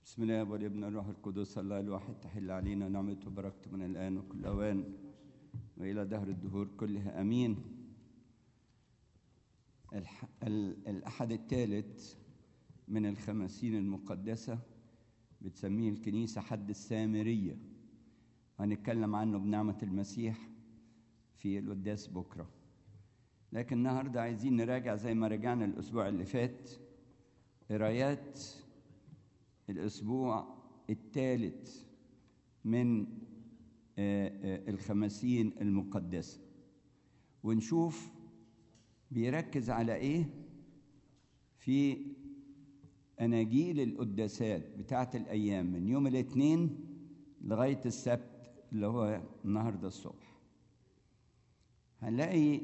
بسم الله والابن الروح القدس الله الواحد تحل علينا نعمته وبركته من الآن وكل أوان وإلى دهر الدهور كلها أمين الح... ال... الأحد الثالث من الخمسين المقدسة بتسميه الكنيسة حد السامرية هنتكلم عنه بنعمة المسيح في القداس بكرة لكن النهاردة عايزين نراجع زي ما رجعنا الأسبوع اللي فات قرايات الأسبوع الثالث من الخمسين المقدسة ونشوف بيركز على إيه في أناجيل القداسات بتاعت الأيام من يوم الاثنين لغاية السبت اللي هو النهاردة الصبح هنلاقي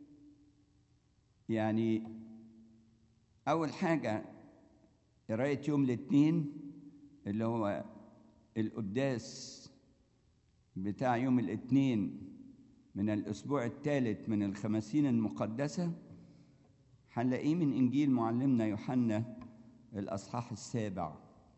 يعني أول حاجة قراية يوم الاثنين اللي هو القداس بتاع يوم الاثنين من الأسبوع الثالث من الخمسين المقدسة هنلاقيه من إنجيل معلمنا يوحنا الأصحاح السابع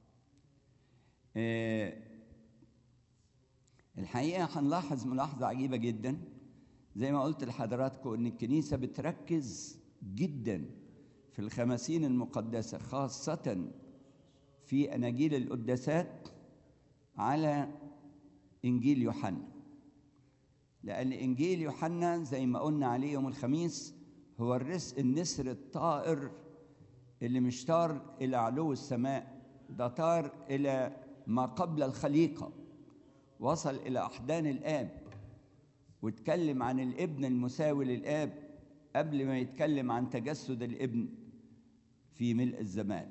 الحقيقة هنلاحظ ملاحظة عجيبة جدا زي ما قلت لحضراتكم إن الكنيسة بتركز جدا في الخمسين المقدسة خاصة في أناجيل القداسات على إنجيل يوحنا لأن إنجيل يوحنا زي ما قلنا عليه يوم الخميس هو الرس النسر الطائر اللي مش طار إلى علو السماء ده طار إلى ما قبل الخليقة وصل إلى أحضان الآب واتكلم عن الابن المساوي للآب قبل ما يتكلم عن تجسد الابن في ملء الزمان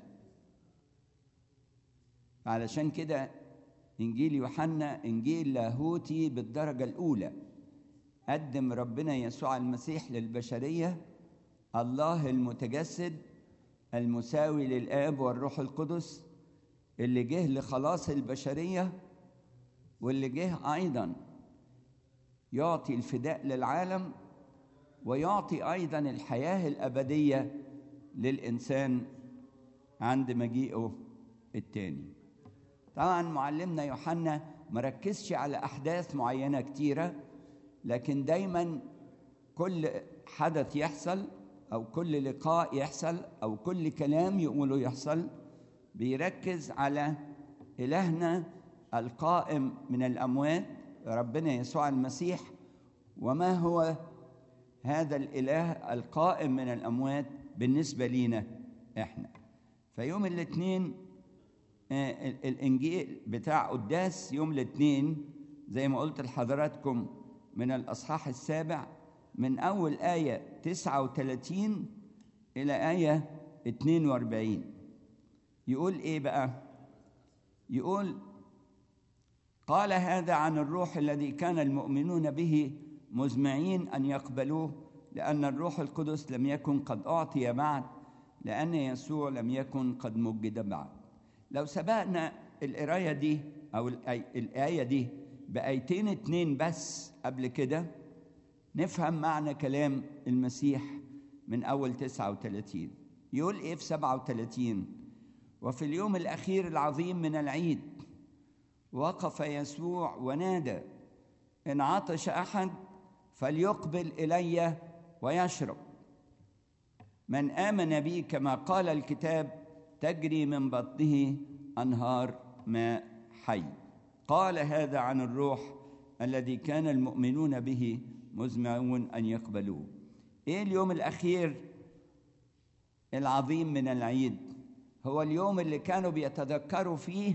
علشان كده إنجيل يوحنا إنجيل لاهوتي بالدرجة الأولى قدم ربنا يسوع المسيح للبشرية الله المتجسد المساوي للآب والروح القدس اللي جه لخلاص البشرية واللي جه أيضا يعطي الفداء للعالم ويعطي أيضا الحياة الأبدية للإنسان عند مجيئه التاني طبعا معلمنا يوحنا مركزش على أحداث معينة كتيرة لكن دايما كل حدث يحصل أو كل لقاء يحصل أو كل كلام يقوله يحصل بيركز على إلهنا القائم من الأموات ربنا يسوع المسيح وما هو هذا الإله القائم من الأموات بالنسبة لينا إحنا فيوم الاثنين الإنجيل بتاع قداس يوم الاثنين زي ما قلت لحضراتكم من الأصحاح السابع من أول آية 39 إلى آية 42 يقول إيه بقى؟ يقول قال هذا عن الروح الذي كان المؤمنون به مزمعين أن يقبلوه لأن الروح القدس لم يكن قد أعطي بعد لأن يسوع لم يكن قد مجد بعد لو سبقنا القراية دي أو الآية دي بآيتين اتنين بس قبل كده نفهم معنى كلام المسيح من أول 39 يقول إيه في 37 وفي اليوم الأخير العظيم من العيد وقف يسوع ونادى إن عطش أحد فليقبل إلي ويشرب من آمن بي كما قال الكتاب تجري من بطنه أنهار ماء حي قال هذا عن الروح الذي كان المؤمنون به مزمعون أن يقبلوه إيه اليوم الأخير العظيم من العيد هو اليوم اللي كانوا بيتذكروا فيه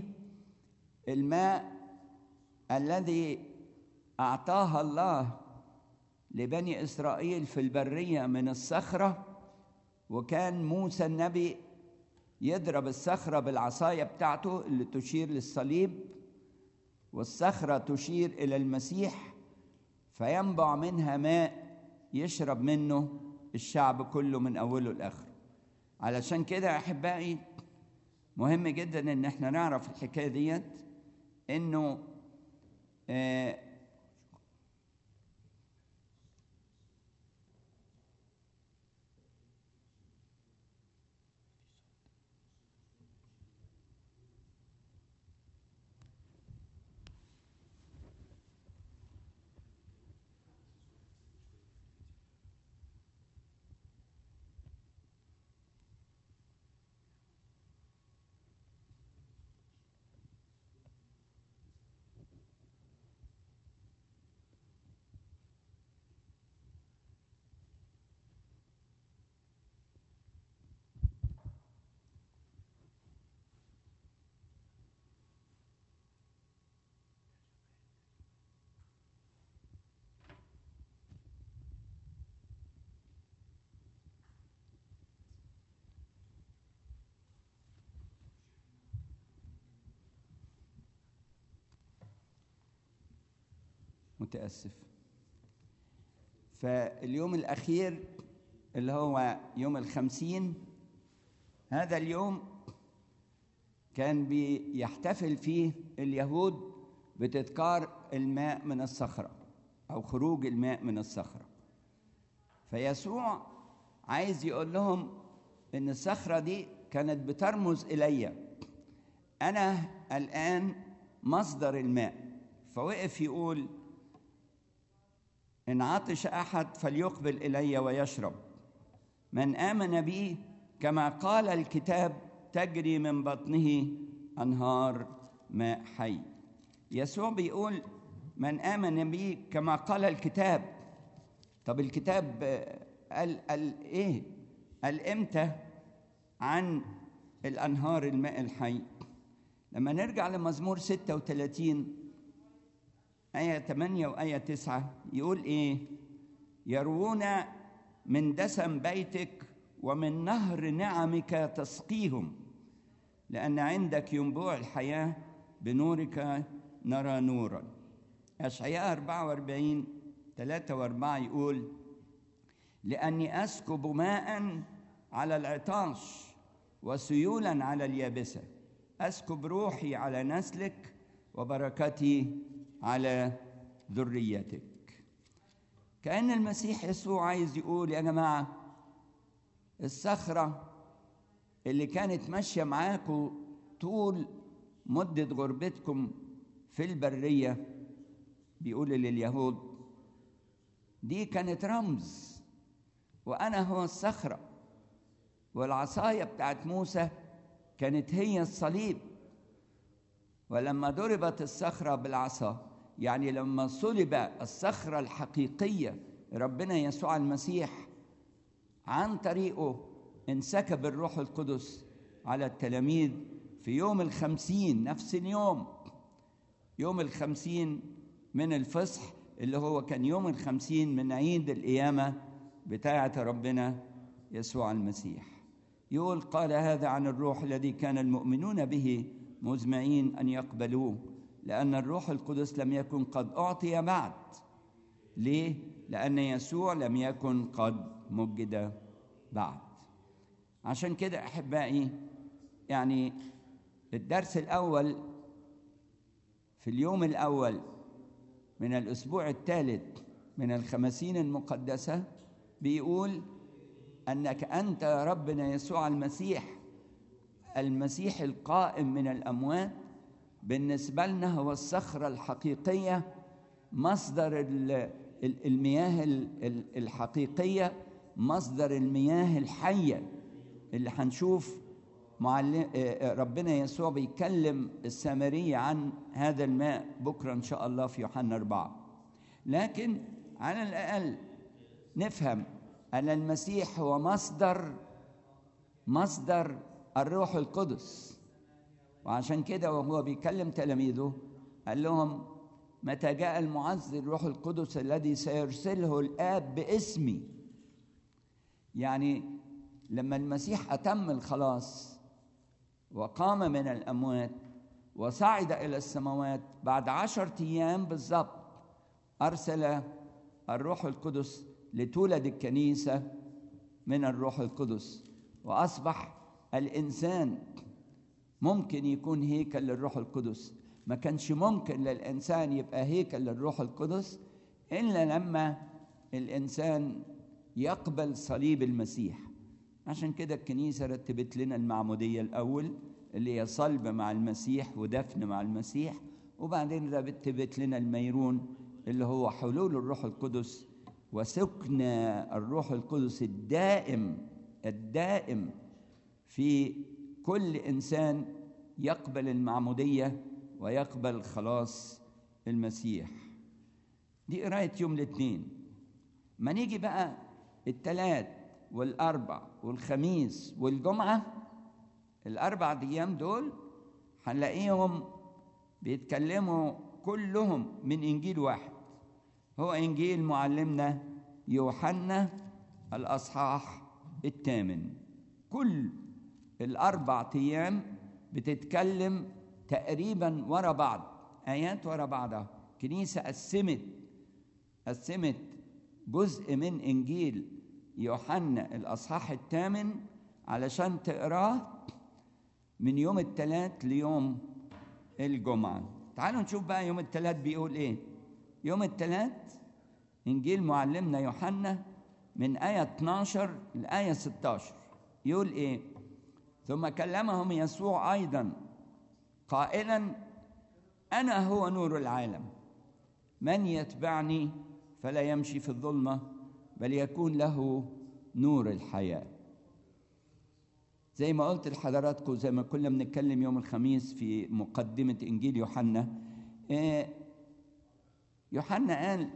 الماء الذي أعطاها الله لبني إسرائيل في البرية من الصخرة وكان موسى النبي يضرب الصخرة بالعصاية بتاعته اللي تشير للصليب والصخرة تشير إلى المسيح فينبع منها ماء يشرب منه الشعب كله من أوله لآخره علشان كده يا أحبائي مهم جدا إن احنا نعرف الحكاية ديت إنه آه متأسف فاليوم الأخير اللي هو يوم الخمسين هذا اليوم كان بيحتفل فيه اليهود بتذكار الماء من الصخرة أو خروج الماء من الصخرة فيسوع عايز يقول لهم إن الصخرة دي كانت بترمز إلي أنا الآن مصدر الماء فوقف يقول إن عطش أحد فليقبل إلي ويشرب من آمن بي كما قال الكتاب تجري من بطنه أنهار ماء حي يسوع بيقول من آمن بي كما قال الكتاب طب الكتاب قال, قال إيه قال إمتى عن الأنهار الماء الحي لما نرجع لمزمور 36 آية 8 وآية 9 يقول إيه يروون من دسم بيتك ومن نهر نعمك تسقيهم لأن عندك ينبوع الحياة بنورك نرى نورا أشعياء 44 3 و4 يقول لأني أسكب ماء على العطاش وسيولا على اليابسة أسكب روحي على نسلك وبركتي على ذريتك كأن المسيح يسوع عايز يقول يا جماعة الصخرة اللي كانت ماشية معاكم طول مدة غربتكم في البرية بيقول لليهود دي كانت رمز وأنا هو الصخرة والعصاية بتاعت موسى كانت هي الصليب ولما ضربت الصخرة بالعصا يعني لما صلب الصخرة الحقيقية ربنا يسوع المسيح عن طريقه انسكب الروح القدس على التلاميذ في يوم الخمسين نفس اليوم يوم الخمسين من الفصح اللي هو كان يوم الخمسين من عيد القيامة بتاعة ربنا يسوع المسيح يقول قال هذا عن الروح الذي كان المؤمنون به مزمعين أن يقبلوه لأن الروح القدس لم يكن قد أعطي بعد ليه؟ لأن يسوع لم يكن قد مجد بعد عشان كده أحبائي يعني الدرس الأول في اليوم الأول من الأسبوع الثالث من الخمسين المقدسة بيقول أنك أنت يا ربنا يسوع المسيح المسيح القائم من الأموات بالنسبة لنا هو الصخرة الحقيقية مصدر المياه الحقيقية مصدر المياه الحية اللي هنشوف معلم ربنا يسوع بيكلم السامرية عن هذا الماء بكرة إن شاء الله في يوحنا أربعة لكن على الأقل نفهم أن المسيح هو مصدر مصدر الروح القدس وعشان كده وهو بيكلم تلاميذه قال لهم متى جاء المعز الروح القدس الذي سيرسله الآب باسمي يعني لما المسيح أتم الخلاص وقام من الأموات وصعد إلى السماوات بعد عشرة أيام بالضبط أرسل الروح القدس لتولد الكنيسة من الروح القدس وأصبح الإنسان ممكن يكون هيكل للروح القدس ما كانش ممكن للإنسان يبقى هيكل للروح القدس إلا لما الإنسان يقبل صليب المسيح عشان كده الكنيسة رتبت لنا المعمودية الأول اللي هي صلب مع المسيح ودفن مع المسيح وبعدين رتبت لنا الميرون اللي هو حلول الروح القدس وسكن الروح القدس الدائم الدائم في كل انسان يقبل المعموديه ويقبل خلاص المسيح دي قرايه يوم الاثنين ما نيجي بقى الثلاث والاربع والخميس والجمعه الاربع ايام دول هنلاقيهم بيتكلموا كلهم من انجيل واحد هو انجيل معلمنا يوحنا الاصحاح الثامن كل الاربع ايام بتتكلم تقريبا ورا بعض ايات ورا بعضها كنيسه قسمت قسمت جزء من إنجيل يوحنا الأصحاح الثامن علشان تقراه من يوم الثلاث ليوم الجمعة تعالوا نشوف بقى يوم الثلاث بيقول إيه يوم الثلاث إنجيل معلمنا يوحنا من آية 12 لآية 16 يقول إيه ثم كلمهم يسوع أيضا قائلا أنا هو نور العالم من يتبعني فلا يمشي في الظلمة بل يكون له نور الحياة زي ما قلت لحضراتكم زي ما كنا بنتكلم يوم الخميس في مقدمة إنجيل يوحنا يوحنا قال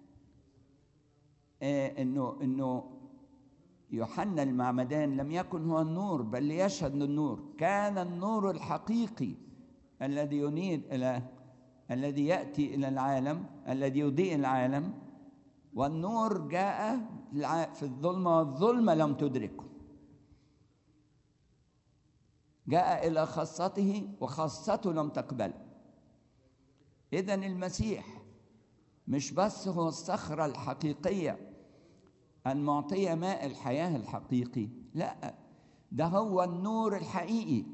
إنه إنه يوحنا المعمدان لم يكن هو النور بل ليشهد للنور كان النور الحقيقي الذي ينير إلى الذي يأتي إلى العالم الذي يضيء العالم والنور جاء في الظلمة والظلمة لم تدركه جاء إلى خاصته وخاصته لم تقبله إذا المسيح مش بس هو الصخرة الحقيقية المعطية ماء الحياة الحقيقي لا ده هو النور الحقيقي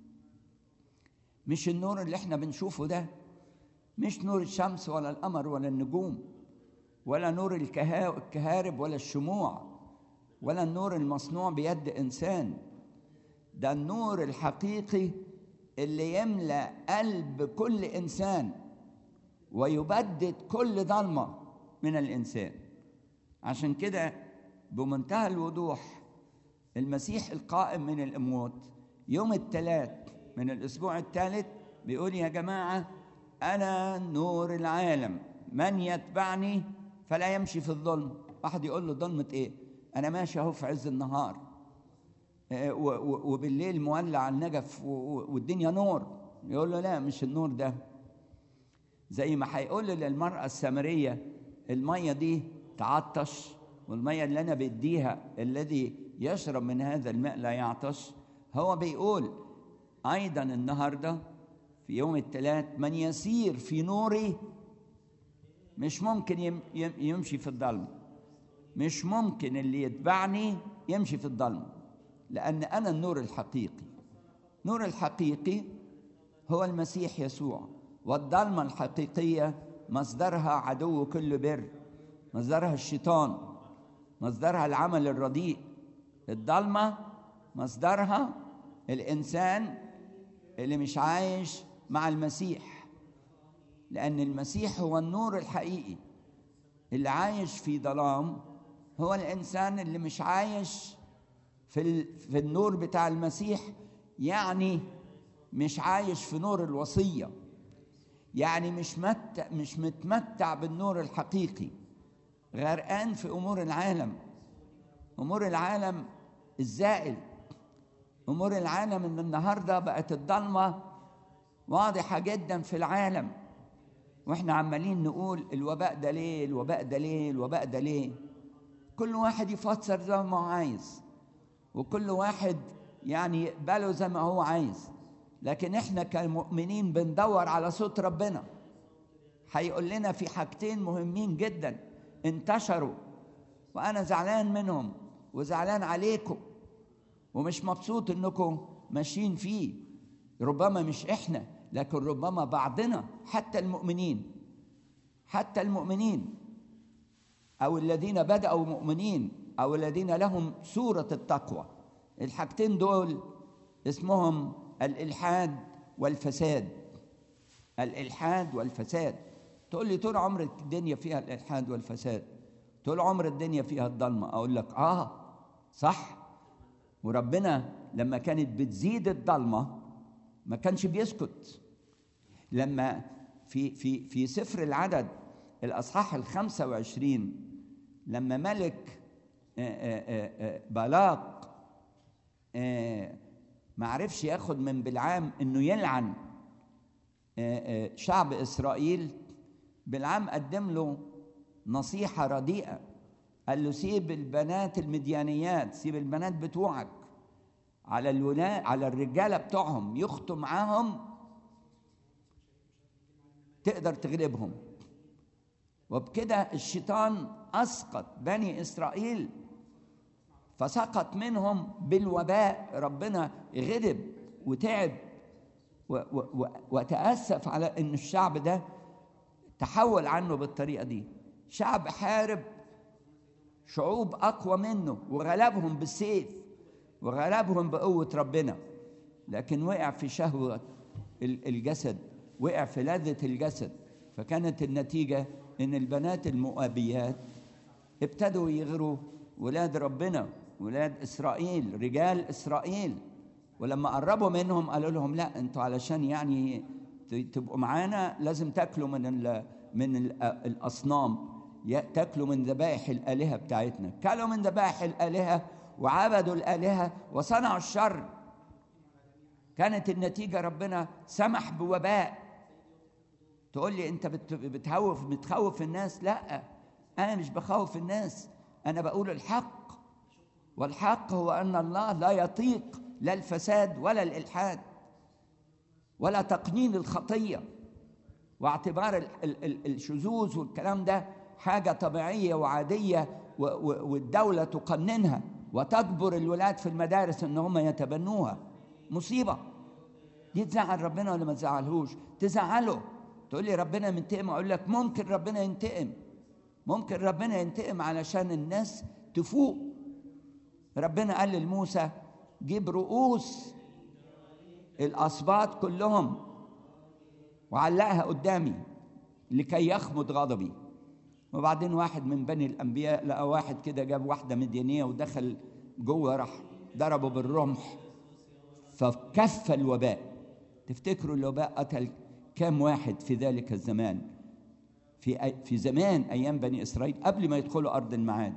مش النور اللي احنا بنشوفه ده مش نور الشمس ولا القمر ولا النجوم ولا نور الكهارب ولا الشموع ولا النور المصنوع بيد انسان ده النور الحقيقي اللي يملا قلب كل انسان ويبدد كل ظلمه من الانسان عشان كده بمنتهى الوضوح المسيح القائم من الاموات يوم الثلاث من الاسبوع الثالث بيقول يا جماعه انا نور العالم من يتبعني فلا يمشي في الظلم واحد يقول له ظلمه ايه انا ماشي اهو في عز النهار وبالليل مولع النجف والدنيا نور يقول له لا مش النور ده زي ما هيقول للمرأة السامرية المية دي تعطش والمية اللي أنا بديها الذي يشرب من هذا الماء لا يعطش هو بيقول أيضا النهاردة في يوم الثلاث من يسير في نوري مش ممكن يمشي في الظلم مش ممكن اللي يتبعني يمشي في الظلم لأن أنا النور الحقيقي نور الحقيقي هو المسيح يسوع والظلمة الحقيقية مصدرها عدو كل بر مصدرها الشيطان مصدرها العمل الرديء الضلمة مصدرها الإنسان اللي مش عايش مع المسيح لأن المسيح هو النور الحقيقي اللي عايش في ظلام هو الإنسان اللي مش عايش في في النور بتاع المسيح يعني مش عايش في نور الوصيه يعني مش مت مش متمتع بالنور الحقيقي غرقان في امور العالم امور العالم الزائل امور العالم ان النهارده بقت الضلمه واضحه جدا في العالم واحنا عمالين نقول الوباء ده ليه الوباء ده ليه الوباء ده ليه كل واحد يفسر زي ما هو عايز وكل واحد يعني يقبله زي ما هو عايز لكن احنا كمؤمنين بندور على صوت ربنا هيقول لنا في حاجتين مهمين جدا انتشروا وانا زعلان منهم وزعلان عليكم ومش مبسوط انكم ماشيين فيه ربما مش احنا لكن ربما بعضنا حتى المؤمنين حتى المؤمنين او الذين بداوا مؤمنين او الذين لهم صوره التقوى الحاجتين دول اسمهم الالحاد والفساد الالحاد والفساد تقول لي طول عمر الدنيا فيها الالحاد والفساد طول عمر الدنيا فيها الضلمه اقول لك اه صح وربنا لما كانت بتزيد الضلمه ما كانش بيسكت لما في في في سفر العدد الاصحاح ال 25 لما ملك بلاق ما عرفش ياخد من بلعام انه يلعن شعب اسرائيل بلعام قدم له نصيحه رديئه قال له سيب البنات المديانيات سيب البنات بتوعك على الولاء على الرجاله بتوعهم يخطوا معاهم تقدر تغلبهم وبكده الشيطان اسقط بني اسرائيل فسقط منهم بالوباء ربنا غضب وتعب وتاسف على ان الشعب ده تحول عنه بالطريقه دي شعب حارب شعوب اقوى منه وغلبهم بالسيف وغلبهم بقوه ربنا لكن وقع في شهوه الجسد وقع في لذه الجسد فكانت النتيجه ان البنات المؤابيات ابتدوا يغروا ولاد ربنا ولاد اسرائيل رجال اسرائيل ولما قربوا منهم قالوا لهم لا انتوا علشان يعني تبقوا معانا لازم تاكلوا من ال من ال الاصنام تاكلوا من ذبائح الالهه بتاعتنا كلوا من ذبائح الالهه وعبدوا الالهه وصنعوا الشر كانت النتيجه ربنا سمح بوباء تقول لي انت بتخوف بتخوف الناس لا انا مش بخوف الناس انا بقول الحق والحق هو ان الله لا يطيق لا الفساد ولا الالحاد ولا تقنين الخطيه واعتبار ال ال ال الشذوذ والكلام ده حاجه طبيعيه وعاديه والدوله تقننها وتجبر الولاد في المدارس ان هم يتبنوها مصيبه دي تزعل ربنا ولا ما تزعلهوش تزعله تقول لي ربنا ينتقم اقول لك ممكن ربنا ينتقم ممكن ربنا ينتقم علشان الناس تفوق ربنا قال لموسى جيب رؤوس الاسباط كلهم وعلقها قدامي لكي يخمد غضبي وبعدين واحد من بني الانبياء لقى واحد كده جاب واحده مديانيه ودخل جوه راح ضربه بالرمح فكف الوباء تفتكروا الوباء قتل كم واحد في ذلك الزمان في في زمان أيام بني إسرائيل قبل ما يدخلوا أرض المعاد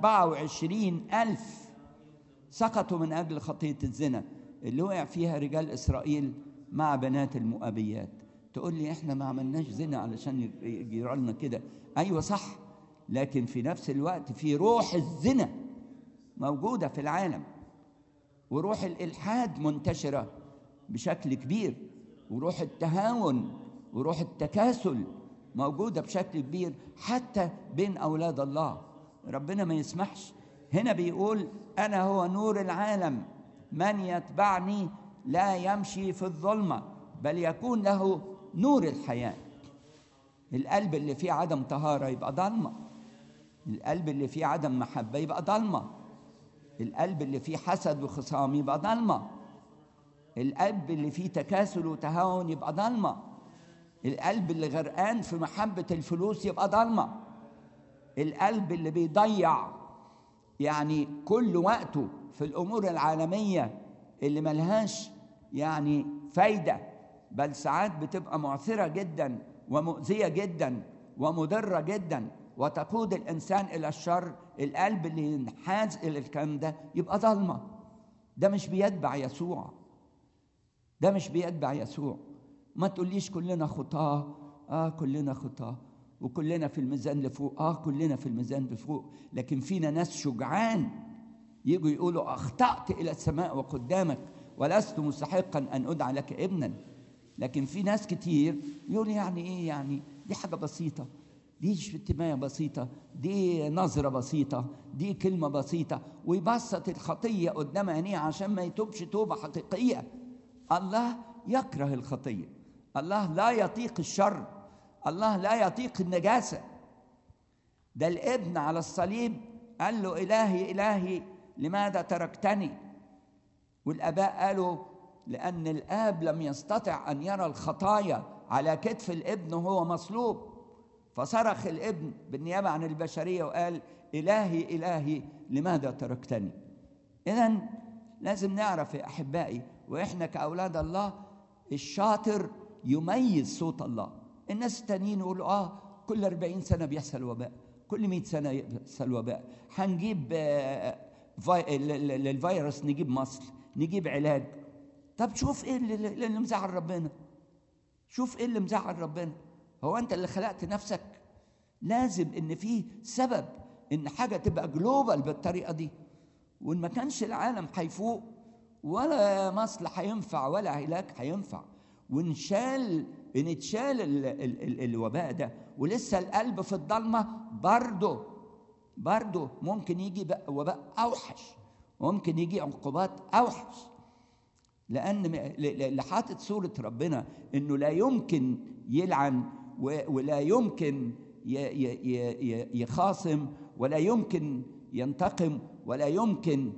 24 ألف سقطوا من أجل خطية الزنا اللي وقع فيها رجال إسرائيل مع بنات المؤابيات تقول لي إحنا ما عملناش زنا علشان يجرى لنا كده أيوة صح لكن في نفس الوقت في روح الزنا موجودة في العالم وروح الإلحاد منتشرة بشكل كبير وروح التهاون وروح التكاسل موجوده بشكل كبير حتى بين اولاد الله ربنا ما يسمحش هنا بيقول انا هو نور العالم من يتبعني لا يمشي في الظلمه بل يكون له نور الحياه القلب اللي فيه عدم طهاره يبقى ضلمه القلب اللي فيه عدم محبه يبقى ضلمه القلب اللي فيه حسد وخصام يبقى ضلمه القلب اللي فيه تكاسل وتهاون يبقى ضلمه القلب اللي غرقان في محبة الفلوس يبقى ضلمة القلب اللي بيضيع يعني كل وقته في الأمور العالمية اللي ملهاش يعني فايدة بل ساعات بتبقى معثرة جدا ومؤذية جدا ومضرة جدا وتقود الإنسان إلى الشر القلب اللي ينحاز إلى الكلام ده يبقى ضلمة ده مش بيتبع يسوع ده مش بيتبع يسوع ما تقوليش كلنا خطاه اه كلنا خطاه وكلنا في الميزان لفوق اه كلنا في الميزان لفوق لكن فينا ناس شجعان يجوا يقولوا اخطات الى السماء وقدامك ولست مستحقا ان ادعى لك ابنا لكن في ناس كتير يقول يعني ايه يعني دي حاجه بسيطه دي شتمايه بسيطه دي نظره بسيطه دي كلمه بسيطه ويبسط الخطيه قدام عينيه عشان ما يتوبش توبه حقيقيه الله يكره الخطيه الله لا يطيق الشر الله لا يطيق النجاسة ده الابن على الصليب قال له إلهي إلهي لماذا تركتني والآباء قالوا لأن الآب لم يستطع أن يرى الخطايا على كتف الابن وهو مصلوب فصرخ الابن بالنيابة عن البشرية وقال إلهي إلهي لماذا تركتني إذا لازم نعرف يا أحبائي وإحنا كأولاد الله الشاطر يميز صوت الله الناس التانيين يقولوا اه كل 40 سنه بيحصل وباء كل 100 سنه يحصل وباء هنجيب آه للفيروس نجيب مصل نجيب علاج طب شوف ايه اللي, اللي مزعل ربنا شوف ايه اللي مزعل ربنا هو انت اللي خلقت نفسك لازم ان في سبب ان حاجه تبقى جلوبال بالطريقه دي وان ما كانش العالم هيفوق ولا مصل هينفع ولا علاج هينفع وانشال ان اتشال ال ال ال الوباء ده ولسه القلب في الضلمه برضه برضه ممكن يجي بقى وباء اوحش ممكن يجي عقوبات اوحش لان اللي حاطط صوره ربنا انه لا يمكن يلعن ولا يمكن يخاصم ولا يمكن ينتقم ولا يمكن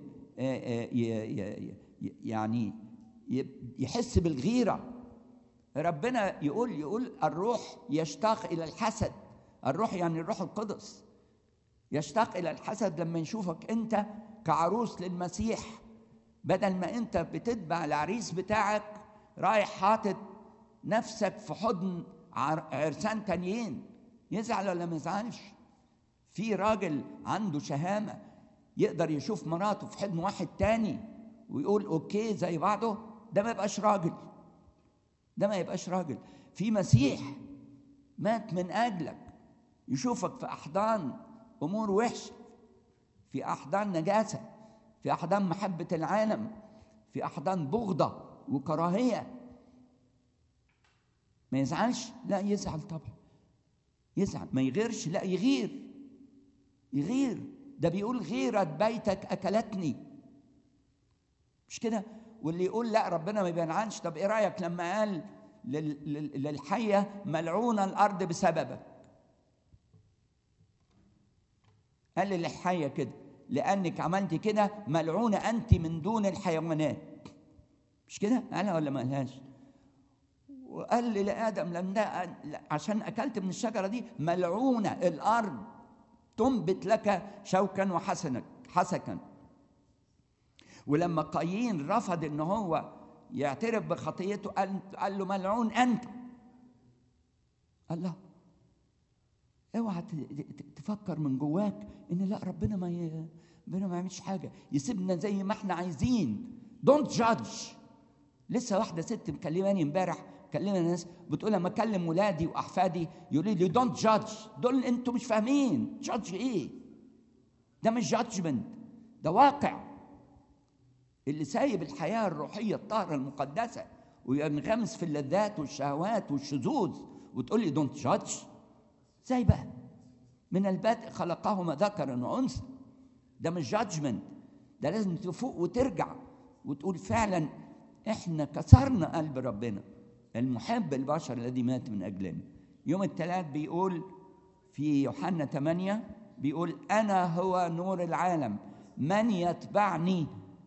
يعني يحس بالغيره ربنا يقول يقول الروح يشتاق الى الحسد الروح يعني الروح القدس يشتاق الى الحسد لما يشوفك انت كعروس للمسيح بدل ما انت بتتبع العريس بتاعك رايح حاطط نفسك في حضن عرسان تانيين يزعل ولا ما يزعلش في راجل عنده شهامه يقدر يشوف مراته في حضن واحد تاني ويقول اوكي زي بعضه ده ما يبقاش راجل ده ما يبقاش راجل في مسيح مات من اجلك يشوفك في احضان امور وحشه في احضان نجاسه في احضان محبه العالم في احضان بغضه وكراهيه ما يزعلش لا يزعل طبعا يزعل ما يغيرش لا يغير يغير ده بيقول غيرة بيتك أكلتني مش كده واللي يقول لا ربنا ما بينعنش طب ايه رايك لما قال للحيه ملعونه الارض بسببك قال للحيه كده لانك عملت كده ملعونه انت من دون الحيوانات مش كده قالها ولا ما قالهاش وقال لي لادم لم ده عشان اكلت من الشجره دي ملعونه الارض تنبت لك شوكا وحسنك حسكا ولما قايين رفض ان هو يعترف بخطيته قال, قال له ملعون انت الله اوعى تفكر من جواك ان لا ربنا ما ي... ربنا ما يعملش حاجه يسيبنا زي ما احنا عايزين دونت جادج لسه واحده ست مكلماني امبارح كلمنا ناس بتقول لما اكلم ولادي واحفادي يقولوا لي دونت جادج دول انتوا مش فاهمين جادج ايه ده مش جادجمنت ده واقع اللي سايب الحياه الروحيه الطاهره المقدسه وينغمس في اللذات والشهوات والشذوذ وتقول لي دونت جادج ازاي بقى من البدء خلقهما ذكرا وانثى ده مش جادجمنت ده لازم تفوق وترجع وتقول فعلا احنا كسرنا قلب ربنا المحب البشر الذي مات من اجلنا يوم الثلاث بيقول في يوحنا 8 بيقول انا هو نور العالم من يتبعني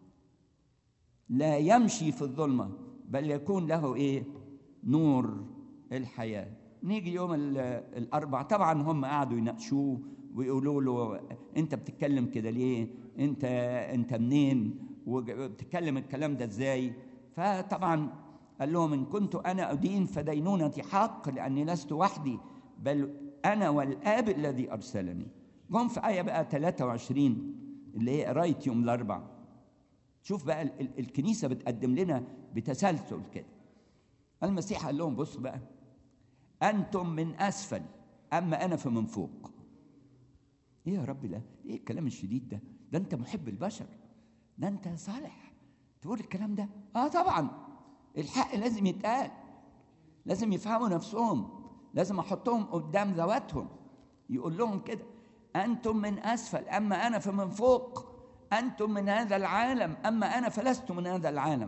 لا يمشي في الظلمه بل يكون له ايه نور الحياه نيجي يوم الاربع طبعا هم قعدوا يناقشوه ويقولوا له انت بتتكلم كده ليه انت انت منين وبتتكلم الكلام ده ازاي فطبعا قال لهم ان كنت انا ادين فدينونتي حق لاني لست وحدي بل انا والاب الذي ارسلني جم في ايه بقى 23 اللي هي قرايه يوم الاربع شوف بقى ال- ال- الكنيسه بتقدم لنا بتسلسل كده المسيح قال لهم بصوا بقى انتم من اسفل اما انا فمن فوق ايه يا رب ده ايه الكلام الشديد ده ده انت محب البشر ده انت صالح تقول الكلام ده اه طبعا الحق لازم يتقال لازم يفهموا نفسهم لازم احطهم قدام ذواتهم يقول لهم كده انتم من اسفل اما انا فمن فوق انتم من هذا العالم اما انا فلست من هذا العالم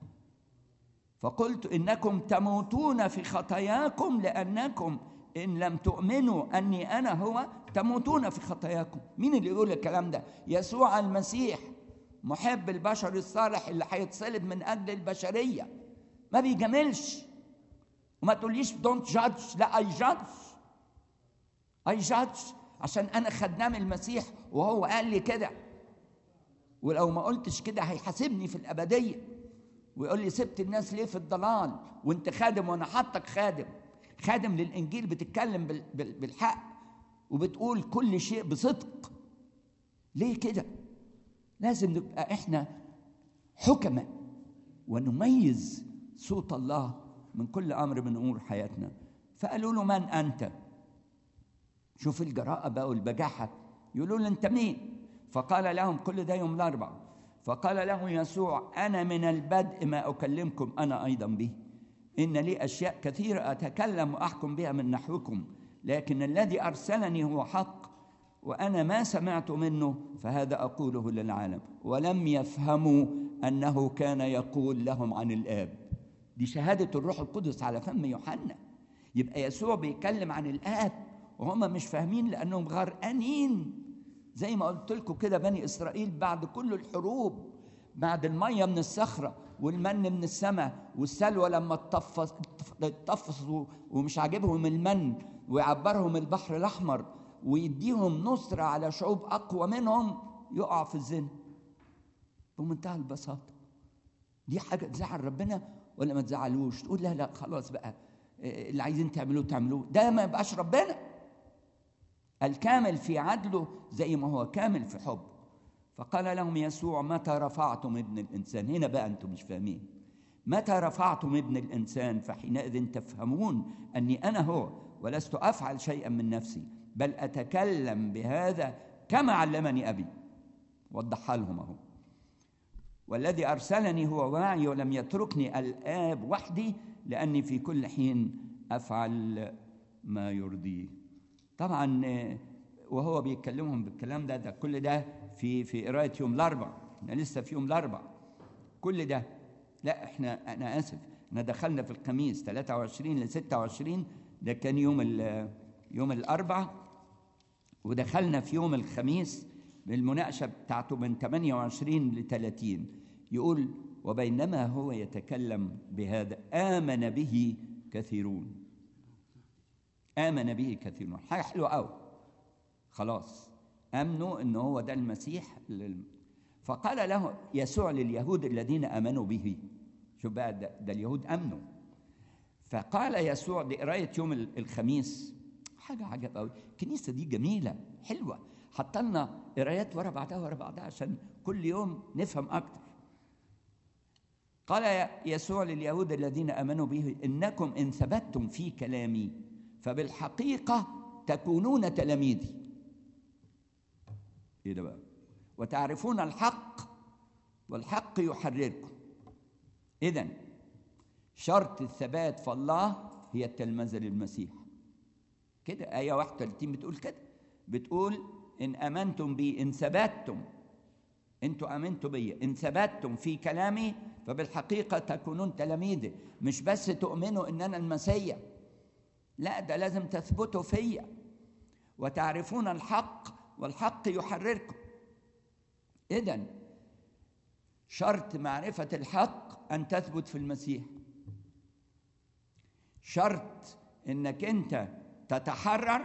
فقلت انكم تموتون في خطاياكم لانكم ان لم تؤمنوا اني انا هو تموتون في خطاياكم مين اللي يقول الكلام ده يسوع المسيح محب البشر الصالح اللي هيتصلب من اجل البشريه ما بيجاملش وما تقوليش دونت جادج لا اي جادج اي جادج عشان انا خدام المسيح وهو قال لي كده ولو ما قلتش كده هيحاسبني في الابديه ويقول لي سبت الناس ليه في الضلال وانت خادم وانا حاطك خادم خادم للانجيل بتتكلم بال- بال- بالحق وبتقول كل شيء بصدق ليه كده لازم نبقى احنا حكماء ونميز صوت الله من كل امر من امور حياتنا فقالوا له من انت شوف الجراءه بقى والبجاحه يقولوا له انت مين فقال لهم كل ده يوم الاربعاء فقال له يسوع انا من البدء ما اكلمكم انا ايضا به إن لي أشياء كثيرة أتكلم وأحكم بها من نحوكم لكن الذي أرسلني هو حق وأنا ما سمعت منه فهذا أقوله للعالم ولم يفهموا أنه كان يقول لهم عن الآب دي شهادة الروح القدس على فم يوحنا يبقى يسوع بيتكلم عن الآب وهم مش فاهمين لأنهم غرقانين زي ما قلت لكم كده بني إسرائيل بعد كل الحروب بعد المية من الصخرة والمن من السماء والسلوى لما اتطفص اتطفصوا ومش عاجبهم المن ويعبرهم البحر الأحمر ويديهم نصرة على شعوب أقوى منهم يقع في الزنا بمنتهى البساطة دي حاجة تزعل ربنا ولا ما تزعلوش تقول لا لا خلاص بقى اللي عايزين تعملوه تعملوه ده ما يبقاش ربنا الكامل في عدله زي ما هو كامل في حبه فقال لهم يسوع متى رفعتم ابن الانسان هنا بقى انتم مش فاهمين متى رفعتم ابن الانسان فحينئذ تفهمون اني انا هو ولست افعل شيئا من نفسي بل اتكلم بهذا كما علمني ابي وضحها لهم اهو والذي ارسلني هو معي ولم يتركني الاب وحدي لاني في كل حين افعل ما يرضيه طبعا وهو بيكلمهم بالكلام ده ده كل ده في في قرايه يوم الاربع احنا لسه في يوم الاربع كل ده لا احنا انا اسف احنا دخلنا في الخميس 23 ل 26 ده كان يوم يوم الاربع ودخلنا في يوم الخميس بالمناقشه بتاعته من 28 ل 30 يقول وبينما هو يتكلم بهذا امن به كثيرون امن به كثيرون حاجه حلوه قوي خلاص امنوا ان هو ده المسيح فقال له يسوع لليهود الذين امنوا به شوف بقى ده, ده اليهود امنوا فقال يسوع دي قرايه يوم الخميس حاجه عجب قوي الكنيسه دي جميله حلوه حط لنا قرايات ورا بعضها ورا بعضها عشان كل يوم نفهم اكتر قال يسوع لليهود الذين امنوا به انكم ان ثبتتم في كلامي فبالحقيقه تكونون تلاميذي ايه ده بقى وتعرفون الحق والحق يحرركم اذا شرط الثبات في الله هي التلمذه للمسيح كده ايه 31 بتقول كده بتقول ان امنتم بي ان ثبتتم انتوا امنتوا بي ان ثبتتم في كلامي فبالحقيقه تكونون تلاميذي مش بس تؤمنوا ان انا المسيح لا ده لازم تثبتوا فيا وتعرفون الحق والحق يحرركم اذا شرط معرفه الحق ان تثبت في المسيح شرط انك انت تتحرر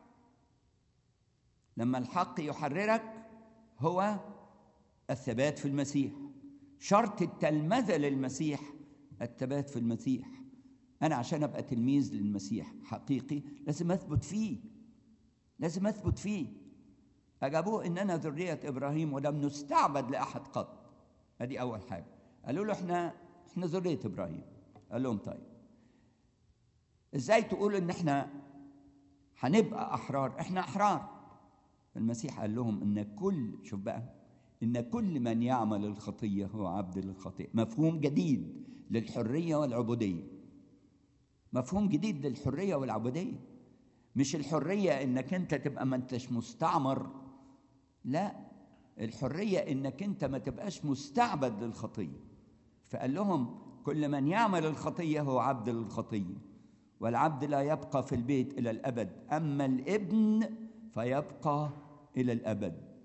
لما الحق يحررك هو الثبات في المسيح شرط التلمذه للمسيح الثبات في المسيح انا عشان ابقى تلميذ للمسيح حقيقي لازم اثبت فيه لازم اثبت فيه اجابوه اننا ذريه ابراهيم ولم نستعبد لاحد قط ادي اول حاجه قالوا له احنا احنا ذريه ابراهيم قال لهم طيب ازاي تقول ان احنا هنبقى احرار احنا احرار المسيح قال لهم ان كل شوف بقى ان كل من يعمل الخطيه هو عبد للخطيه مفهوم جديد للحريه والعبوديه مفهوم جديد للحريه والعبوديه مش الحريه انك انت تبقى ما انتش مستعمر لا الحريه انك انت ما تبقاش مستعبد للخطيه فقال لهم كل من يعمل الخطيه هو عبد للخطيه والعبد لا يبقى في البيت الى الابد اما الابن فيبقى الى الابد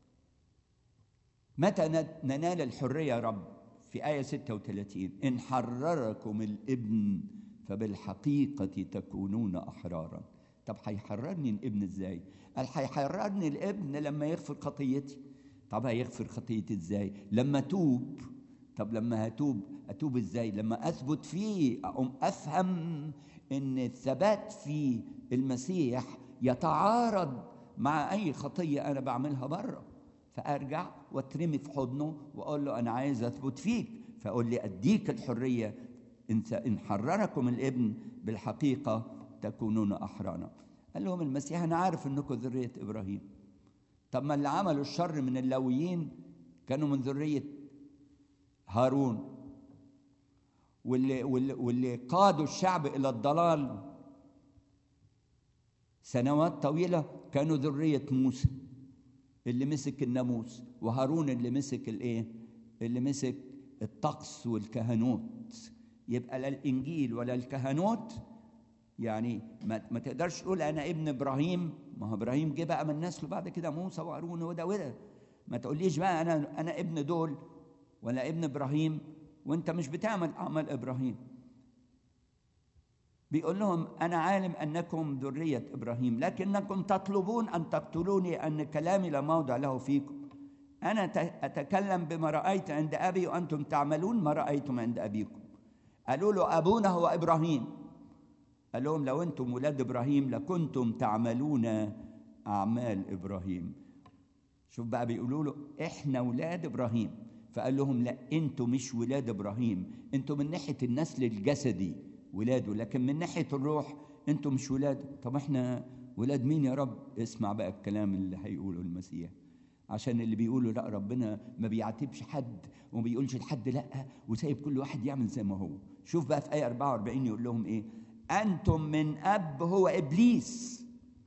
متى ننال الحريه يا رب في ايه 36 ان حرركم الابن فبالحقيقه تكونون احرارا طب هيحررني الابن ازاي قال هيحررني الابن لما يغفر خطيتي طب هيغفر خطيتي ازاي لما اتوب طب لما هتوب اتوب ازاي لما اثبت فيه اقوم افهم ان الثبات في المسيح يتعارض مع اي خطيه انا بعملها بره فارجع واترمي في حضنه واقول له انا عايز اثبت فيك فاقول لي اديك الحريه ان حرركم الابن بالحقيقه تكونون احرارا قال لهم المسيح انا عارف انكم ذريه ابراهيم طب ما اللي عملوا الشر من اللاويين كانوا من ذريه هارون واللي, واللي, واللي قادوا الشعب إلى الضلال سنوات طويلة كانوا ذرية موسى اللي مسك الناموس وهارون اللي مسك الايه اللي مسك الطقس والكهنوت يبقى لا الانجيل ولا الكهنوت يعني ما, ما تقدرش تقول انا ابن ابراهيم ما هو ابراهيم جه بقى من نسله بعد كده موسى وهارون وده وده ما تقوليش بقى انا انا ابن دول ولا ابن ابراهيم وانت مش بتعمل اعمال ابراهيم بيقول لهم انا عالم انكم ذريه ابراهيم لكنكم تطلبون ان تقتلوني ان كلامي لا موضع له فيكم انا اتكلم بما رايت عند ابي وانتم تعملون ما رايتم عند ابيكم قالوا له ابونا هو ابراهيم قال لهم لو انتم ولاد ابراهيم لكنتم تعملون اعمال ابراهيم شوف بقى بيقولوا له احنا ولاد ابراهيم فقال لهم لا انتم مش ولاد ابراهيم انتم من ناحيه النسل الجسدي ولاده لكن من ناحيه الروح انتم مش ولاد طب احنا ولاد مين يا رب اسمع بقى الكلام اللي هيقوله المسيح عشان اللي بيقولوا لا ربنا ما بيعاتبش حد وما بيقولش لحد لا وسايب كل واحد يعمل زي ما هو شوف بقى في ايه 44 يقول لهم ايه انتم من اب هو ابليس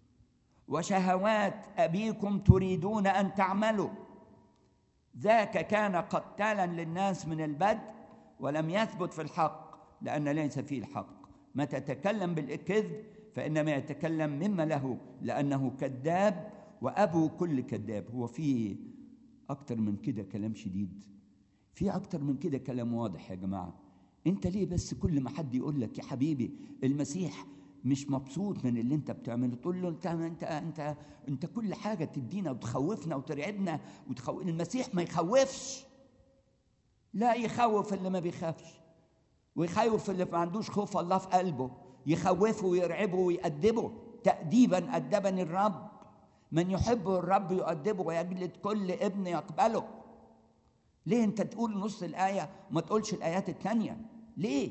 وشهوات ابيكم تريدون ان تعملوا ذاك كان قتالا للناس من البدء ولم يثبت في الحق لأن ليس فيه الحق ما تتكلم بالكذب فإنما يتكلم مما له لأنه كذاب وأبو كل كذاب هو في أكتر من كده كلام شديد في أكتر من كده كلام واضح يا جماعة أنت ليه بس كل ما حد يقول لك يا حبيبي المسيح مش مبسوط من اللي انت بتعمله تقول له انت انت انت انت كل حاجه تدينا وتخوفنا وترعبنا وتخوف المسيح ما يخوفش لا يخوف اللي ما بيخافش ويخوف اللي ما عندوش خوف الله في قلبه يخوفه ويرعبه ويأدبه تأديبا أدبني الرب من يحبه الرب يؤدبه ويجلد كل ابن يقبله ليه انت تقول نص الآية وما تقولش الآيات التانية ليه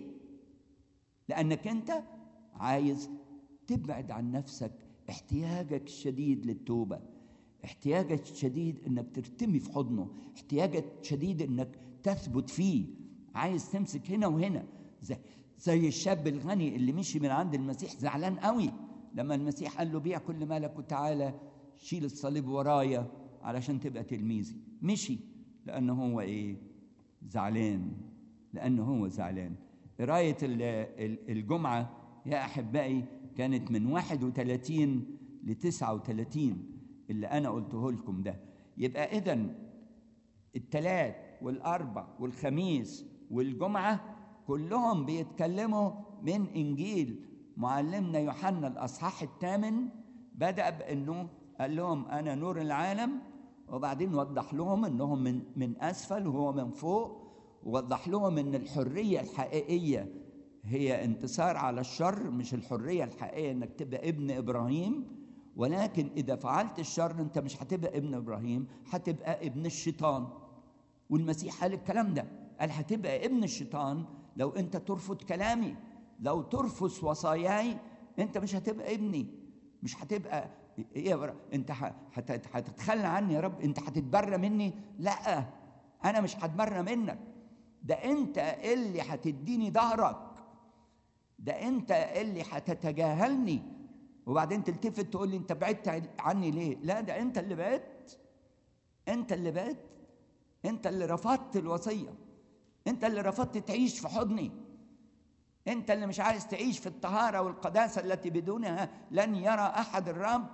لأنك انت عايز تبعد عن نفسك احتياجك الشديد للتوبة احتياجك الشديد انك ترتمي في حضنه احتياجك الشديد انك تثبت فيه عايز تمسك هنا وهنا زي, زي الشاب الغني اللي مشي من عند المسيح زعلان قوي لما المسيح قال له بيع كل مالك وتعالى شيل الصليب ورايا علشان تبقى تلميذي مشي لانه هو ايه زعلان لانه هو زعلان قرايه الجمعه يا احبائي كانت من 31 ل 39 اللي انا قلته لكم ده يبقى اذا الثلاث والاربع والخميس والجمعه كلهم بيتكلموا من انجيل معلمنا يوحنا الاصحاح الثامن بدا بانه قال لهم انا نور العالم وبعدين وضح لهم انهم من من اسفل وهو من فوق ووضح لهم ان الحريه الحقيقيه هي انتصار على الشر مش الحريه الحقيقيه انك تبقى ابن ابراهيم ولكن اذا فعلت الشر انت مش هتبقى ابن ابراهيم هتبقى ابن الشيطان والمسيح قال الكلام ده قال هتبقى ابن الشيطان لو انت ترفض كلامي لو ترفض وصاياي انت مش هتبقى ابني مش هتبقى ايه يا برا انت هتتخلى عني يا رب انت هتتبرى مني لا انا مش هتبرى منك ده انت اللي هتديني ظهرك ده انت اللي هتتجاهلني وبعدين تلتفت تقول لي انت بعدت عني ليه لا ده انت اللي بعدت انت اللي بعدت انت اللي رفضت الوصيه انت اللي رفضت تعيش في حضني انت اللي مش عايز تعيش في الطهاره والقداسه التي بدونها لن يرى احد الرب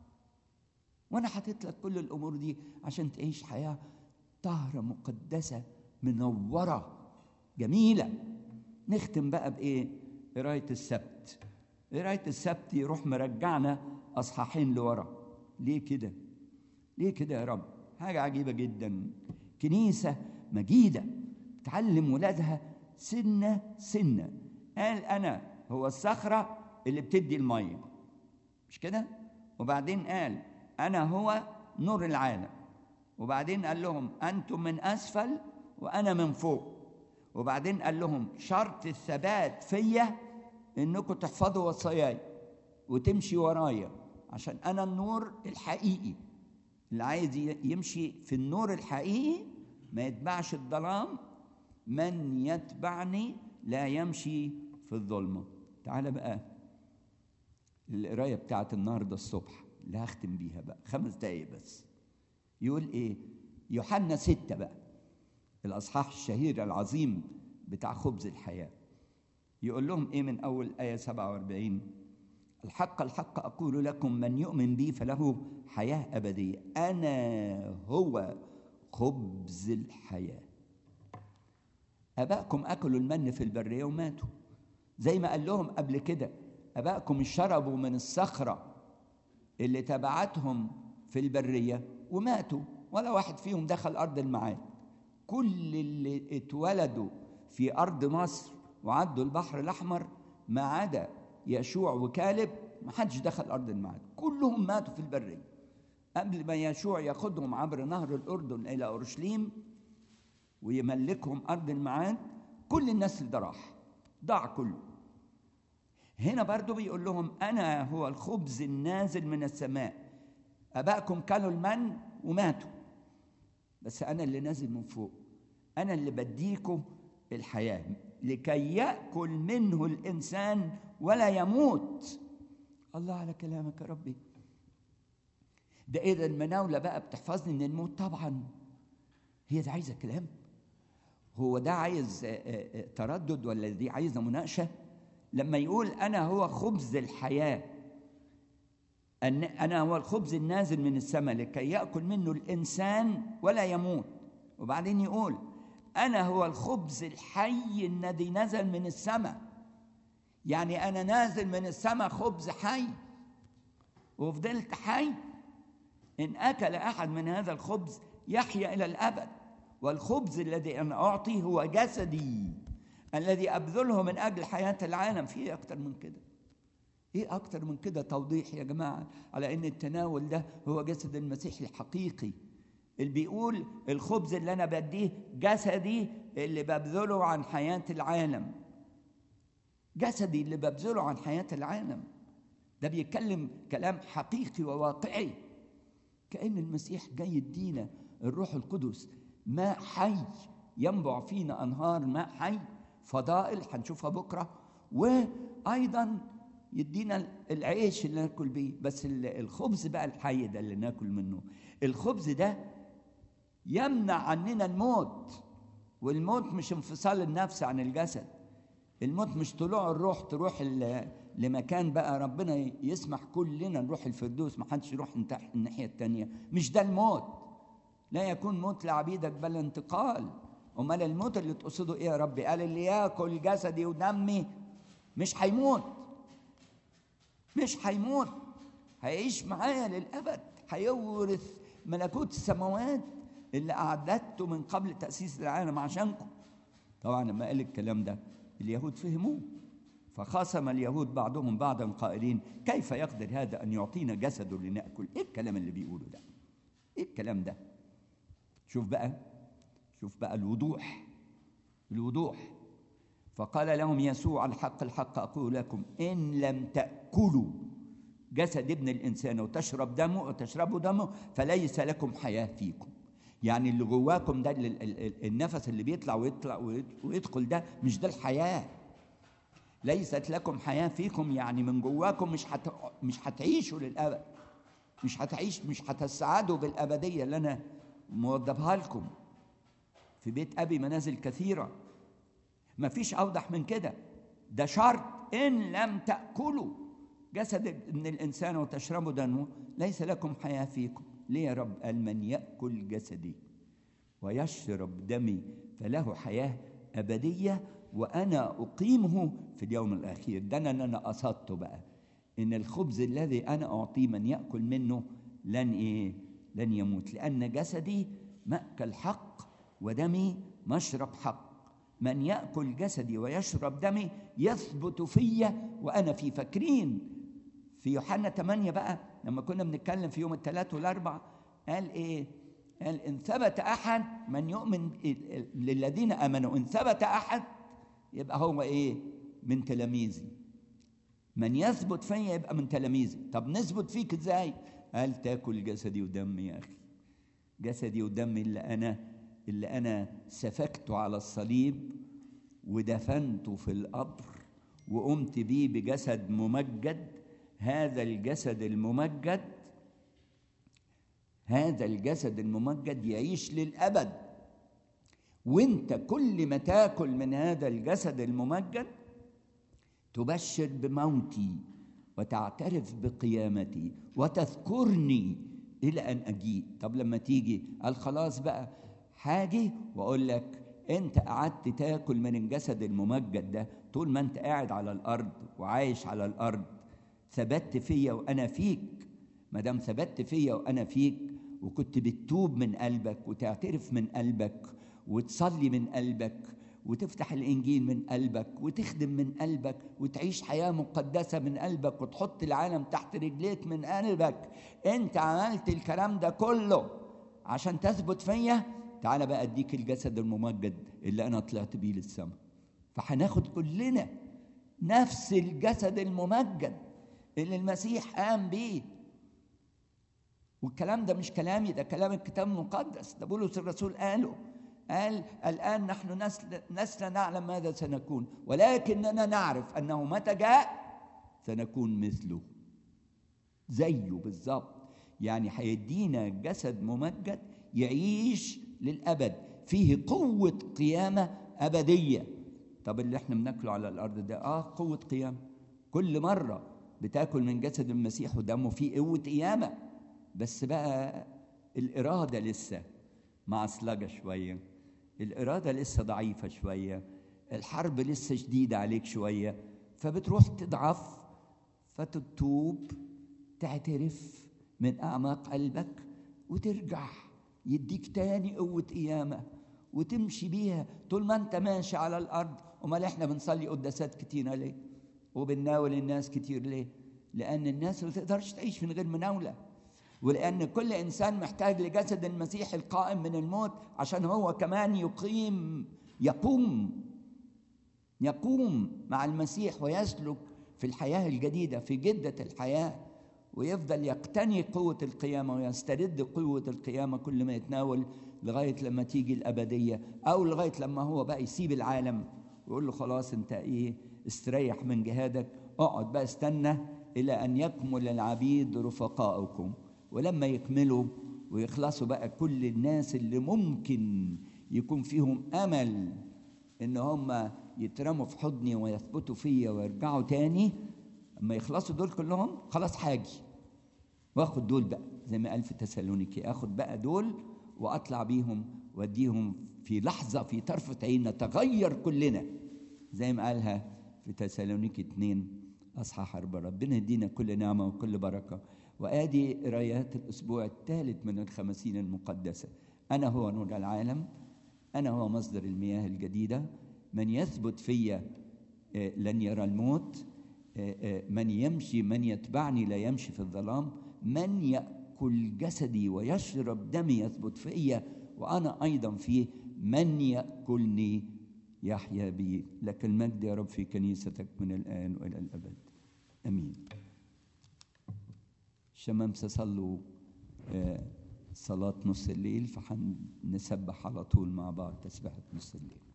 وانا حاطط لك كل الامور دي عشان تعيش حياه طاهره مقدسه منوره جميله نختم بقى بايه قرايه السبت قرايه السبت يروح مرجعنا اصحاحين لورا ليه كده ليه كده يا رب حاجه عجيبه جدا كنيسه مجيده تعلم ولادها سنه سنه قال انا هو الصخره اللي بتدي الميه مش كده وبعدين قال انا هو نور العالم وبعدين قال لهم انتم من اسفل وانا من فوق وبعدين قال لهم شرط الثبات فيا انكم تحفظوا وصاياي وتمشي ورايا عشان انا النور الحقيقي اللي عايز يمشي في النور الحقيقي ما يتبعش الظلام من يتبعني لا يمشي في الظلمة تعال بقى القراية بتاعت النهاردة الصبح اللي هختم بيها بقى خمس دقايق بس يقول ايه يوحنا ستة بقى الأصحاح الشهير العظيم بتاع خبز الحياة يقول لهم ايه من أول آية 47 الحق الحق أقول لكم من يؤمن بي فله حياة أبدية أنا هو خبز الحياة أبائكم أكلوا المن في البرية وماتوا زي ما قال لهم قبل كده أبائكم شربوا من الصخرة اللي تبعتهم في البرية وماتوا ولا واحد فيهم دخل أرض المعاد كل اللي اتولدوا في أرض مصر وعدوا البحر الأحمر ما عدا يشوع وكالب ما حدش دخل أرض المعاد كلهم ماتوا في البرية قبل ما يشوع ياخدهم عبر نهر الأردن إلى أورشليم ويملكهم أرض المعاد كل النسل ده راح ضاع كله هنا برضو بيقول لهم أنا هو الخبز النازل من السماء أبائكم كانوا المن وماتوا بس أنا اللي نازل من فوق أنا اللي بديكم الحياة لكي يأكل منه الإنسان ولا يموت الله على كلامك يا ربي ده إيه ده المناولة بقى بتحفظني من الموت طبعا هي ده عايزة كلام هو ده عايز تردد ولا دي عايزة مناقشة لما يقول أنا هو خبز الحياة أن أنا هو الخبز النازل من السماء لكي يأكل منه الإنسان ولا يموت وبعدين يقول أنا هو الخبز الحي الذي نزل من السماء يعني أنا نازل من السماء خبز حي وفضلت حي إن أكل أحد من هذا الخبز يحيا إلى الأبد والخبز الذي أنا أعطي هو جسدي الذي أبذله من أجل حياة العالم في أكتر من كده إيه أكتر من كده توضيح يا جماعة على إن التناول ده هو جسد المسيح الحقيقي اللي بيقول الخبز اللي أنا بديه جسدي اللي ببذله عن حياة العالم جسدي اللي ببذله عن حياة العالم ده بيتكلم كلام حقيقي وواقعي كأن المسيح جاي يدينا الروح القدس ماء حي ينبع فينا أنهار ماء حي فضائل هنشوفها بكرة وأيضا يدينا العيش اللي ناكل بيه بس الخبز بقى الحي ده اللي ناكل منه الخبز ده يمنع عننا الموت والموت مش انفصال النفس عن الجسد الموت مش طلوع الروح تروح لمكان بقى ربنا يسمح كلنا نروح الفردوس ما حدش يروح الناحيه التانية مش ده الموت لا يكون موت لعبيدك بل انتقال امال الموت اللي تقصده ايه يا ربي قال اللي ياكل جسدي ودمي مش هيموت مش هيموت هيعيش معايا للابد هيورث ملكوت السماوات اللي اعددته من قبل تاسيس العالم عشانكم طبعا لما قال الكلام ده اليهود فهموه فخاصم اليهود بعضهم بعضا قائلين كيف يقدر هذا ان يعطينا جسده لناكل ايه الكلام اللي بيقوله ده ايه الكلام ده شوف بقى شوف بقى الوضوح الوضوح فقال لهم يسوع الحق الحق اقول لكم ان لم تاكلوا جسد ابن الانسان وتشرب دمه وتشربوا دمه فليس لكم حياه فيكم يعني اللي جواكم ده النفس اللي بيطلع ويطلع ويدخل ده مش ده الحياه ليست لكم حياه فيكم يعني من جواكم مش حت... مش هتعيشوا للابد مش هتعيش مش هتسعدوا بالابديه اللي انا موضبها لكم في بيت ابي منازل كثيره ما فيش اوضح من كده ده شرط ان لم تاكلوا جسد ابن الانسان وتشربوا دمه ليس لكم حياه فيكم ليه يا رب قال من ياكل جسدي ويشرب دمي فله حياه ابديه وانا اقيمه في اليوم الاخير ده انا انا قصدته بقى ان الخبز الذي انا اعطيه من ياكل منه لن ايه لن يموت لان جسدي ماكل حق ودمي مشرب حق من ياكل جسدي ويشرب دمي يثبت فيا وانا في فاكرين في يوحنا 8 بقى لما كنا بنتكلم في يوم الثلاث والاربع قال ايه قال ان ثبت احد من يؤمن للذين امنوا ان ثبت احد يبقى هو ايه من تلاميذي من يثبت فيا يبقى من تلاميذي طب نثبت فيك ازاي قال تاكل جسدي ودمي يا اخي جسدي ودمي اللي انا اللي انا سفكته على الصليب ودفنته في القبر وقمت بيه بجسد ممجد هذا الجسد الممجد هذا الجسد الممجد يعيش للأبد وانت كل ما تاكل من هذا الجسد الممجد تبشر بموتي وتعترف بقيامتي وتذكرني الى ان اجيء طب لما تيجي قال خلاص بقى حاجي واقول لك انت قعدت تاكل من الجسد الممجد ده طول ما انت قاعد على الارض وعايش على الارض ثبت فيا وانا فيك ما دام ثبت فيا وانا فيك وكنت بتتوب من قلبك وتعترف من قلبك وتصلي من قلبك وتفتح الانجيل من قلبك وتخدم من قلبك وتعيش حياه مقدسه من قلبك وتحط العالم تحت رجليك من قلبك انت عملت الكلام ده كله عشان تثبت فيا تعالى بقى اديك الجسد الممجد اللي انا طلعت بيه للسماء فهناخد كلنا نفس الجسد الممجد اللي المسيح قام بيه والكلام ده مش كلامي ده كلام الكتاب المقدس ده بولس الرسول قاله قال الآن نحن نسل, نسل نعلم ماذا سنكون ولكننا نعرف أنه متى جاء سنكون مثله زيه بالظبط يعني هيدينا جسد ممجد يعيش للأبد فيه قوة قيامة أبدية طب اللي احنا بناكله على الأرض ده آه قوة قيامة كل مرة بتاكل من جسد المسيح ودمه فيه قوة قيامة بس بقى الإرادة لسه معصلجة شوية الإرادة لسه ضعيفة شوية الحرب لسه شديدة عليك شوية فبتروح تضعف فتتوب تعترف من أعماق قلبك وترجع يديك تاني قوة قيامة وتمشي بيها طول ما انت ماشي على الأرض أمال احنا بنصلي قداسات كتيرة ليه وبنناول الناس كتير ليه لأن الناس ما تقدرش تعيش من غير مناولة ولأن كل إنسان محتاج لجسد المسيح القائم من الموت عشان هو كمان يقيم يقوم يقوم مع المسيح ويسلك في الحياة الجديدة في جدة الحياة ويفضل يقتني قوة القيامة ويسترد قوة القيامة كل ما يتناول لغاية لما تيجي الأبدية أو لغاية لما هو بقى يسيب العالم ويقول له خلاص أنت إيه استريح من جهادك اقعد بقى استنى إلى أن يكمل العبيد رفقاؤكم ولما يكملوا ويخلصوا بقى كل الناس اللي ممكن يكون فيهم امل ان هم يترموا في حضني ويثبتوا فيا ويرجعوا تاني اما يخلصوا دول كلهم خلاص حاجي واخد دول بقى زي ما قال في تسالونيكي اخد بقى دول واطلع بيهم واديهم في لحظه في طرفه عين نتغير كلنا زي ما قالها في تسالونيكي اتنين اصحاح اربعه ربنا يدينا كل نعمه وكل بركه وادي قرايات الاسبوع الثالث من الخمسين المقدسه انا هو نور العالم انا هو مصدر المياه الجديده من يثبت فيا لن يرى الموت من يمشي من يتبعني لا يمشي في الظلام من ياكل جسدي ويشرب دمي يثبت فيا وانا ايضا فيه من ياكلني يحيا بي لك المجد يا رب في كنيستك من الان والى الابد امين الشمامسة صلوا صلاة نص الليل فحنسبح على طول مع بعض تسبحة نص الليل